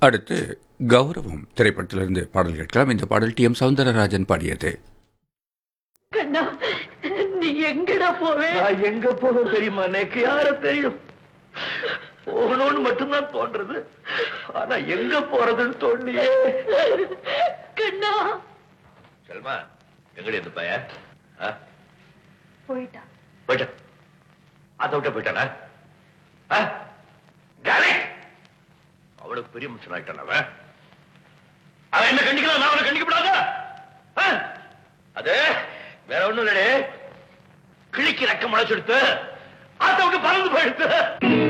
அடுத்து கௌரவம் திரைப்படத்திலிருந்து பாடல் கேட்கலாம் இந்த பாடல் டி எம் சவுந்தரராஜன் பாடியது கண்ணா நீ எங்கடா போவே நான் எங்க போக தெரியுமா எனக்கு யார தெரியும் போகணும்னு மட்டும்தான் தோன்றது ஆனா எங்க போறதுன்னு தோண்டியே கண்ணா செல்மா எங்கடி இந்த பையன் ஆ? போயிட்டா போயிட்டான் அதை விட்ட போயிட்டானா ஆ? டாலே! அவளுக்கு பெரிய மனுஷன் ஆயிட்டான் அவன் அவன் என்ன கண்டிக்கலாம் நான் அவனை கண்டிக்கப்படாதா ஆ? அது வேற ஒண்ணும் இல்லடே கிழிக்கு ரெக்க முளைச்செடுத்து அதை விட்டு பறந்து போயிடுத்து